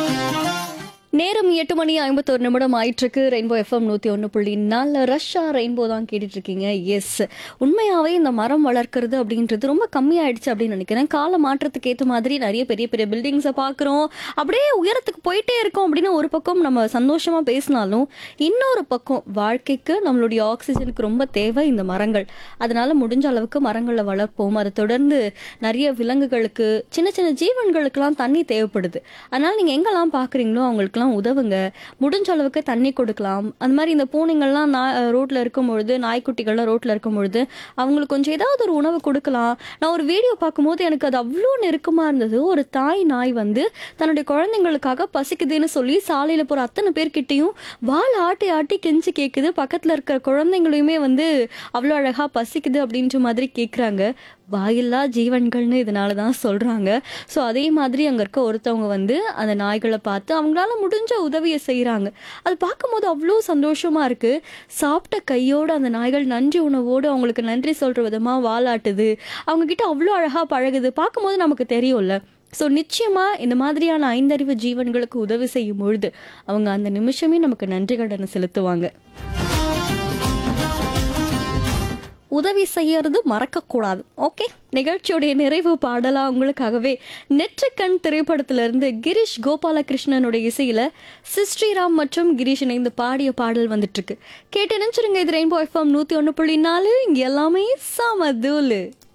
நேரம் எட்டு மணி ஐம்பத்தோரு நிமிடம் ஆயிட்டிருக்கு ரெயின்போ எஃப்எம் நூற்றி ஒன்று புள்ளி நாலு ரஷ்ஷா ரெயின்போ தான் கேட்டுட்டு இருக்கீங்க எஸ் உண்மையாகவே இந்த மரம் வளர்க்கறது அப்படின்றது ரொம்ப கம்மியாயிடுச்சு அப்படின்னு நினைக்கிறேன் கால மாற்றத்துக்கு ஏற்ற மாதிரி நிறைய பெரிய பெரிய பில்டிங்ஸை பார்க்குறோம் அப்படியே உயரத்துக்கு போயிட்டே இருக்கோம் அப்படின்னு ஒரு பக்கம் நம்ம சந்தோஷமாக பேசினாலும் இன்னொரு பக்கம் வாழ்க்கைக்கு நம்மளுடைய ஆக்சிஜனுக்கு ரொம்ப தேவை இந்த மரங்கள் அதனால முடிஞ்ச அளவுக்கு மரங்களை வளர்ப்போம் அதை தொடர்ந்து நிறைய விலங்குகளுக்கு சின்ன சின்ன ஜீவன்களுக்கெல்லாம் தண்ணி தேவைப்படுது அதனால நீங்கள் எங்கெல்லாம் பார்க்குறீங்களோ அவங்களுக்குலாம் உதவுங்க முடிஞ்ச அளவுக்கு தண்ணி கொடுக்கலாம் அந்த மாதிரி இந்த பூனைங்கள்லாம் நா ரோட்டில் இருக்கும் பொழுது நாய்க்குட்டிகள்லாம் ரோட்டில் இருக்கும் பொழுது அவங்களுக்கு கொஞ்சம் ஏதாவது ஒரு உணவு கொடுக்கலாம் நான் ஒரு வீடியோ பார்க்கும்போது எனக்கு அது அவ்வளோ நெருக்கமாக இருந்தது ஒரு தாய் நாய் வந்து தன்னுடைய குழந்தைங்களுக்காக பசிக்குதுன்னு சொல்லி சாலையில் போகிற அத்தனை பேர்கிட்டையும் வால் ஆட்டி ஆட்டி கெஞ்சி கேட்குது பக்கத்தில் இருக்கிற குழந்தைங்களையுமே வந்து அவ்வளோ அழகாக பசிக்குது அப்படின்ற மாதிரி கேட்குறாங்க வாயில்லா ஜீவன்கள்னு இதனால தான் சொல்கிறாங்க ஸோ அதே மாதிரி அங்கே இருக்க ஒருத்தவங்க வந்து அந்த நாய்களை பார்த்து அவங்களால முடிஞ்ச உதவியை செய்கிறாங்க அது பார்க்கும்போது அவ்வளோ சந்தோஷமாக இருக்குது சாப்பிட்ட கையோடு அந்த நாய்கள் நன்றி உணவோடு அவங்களுக்கு நன்றி சொல்கிற விதமாக வாலாட்டுது அவங்கக்கிட்ட அவ்வளோ அழகாக பழகுது பார்க்கும்போது நமக்கு தெரியும்ல ஸோ நிச்சயமாக இந்த மாதிரியான ஐந்தறிவு ஜீவன்களுக்கு உதவி செய்யும் பொழுது அவங்க அந்த நிமிஷமே நமக்கு நன்றி கடனை செலுத்துவாங்க உதவி செய்யறது மறக்கக்கூடாது ஓகே நிகழ்ச்சியுடைய நிறைவு பாடலா உங்களுக்காகவே நெற்றிக்கண் திரைப்படத்திலிருந்து கிரீஷ் கோபாலகிருஷ்ணனுடைய இசையில சிஸ்ரீராம் மற்றும் கிரீஷ் இணைந்து பாடிய பாடல் வந்துட்டு இருக்கு கேட்டு நினைச்சிருங்க இது ரெயின்போ எஃப்எம் நூத்தி ஒன்று புள்ளி நாலு இங்க எல்லாமே சமதூலு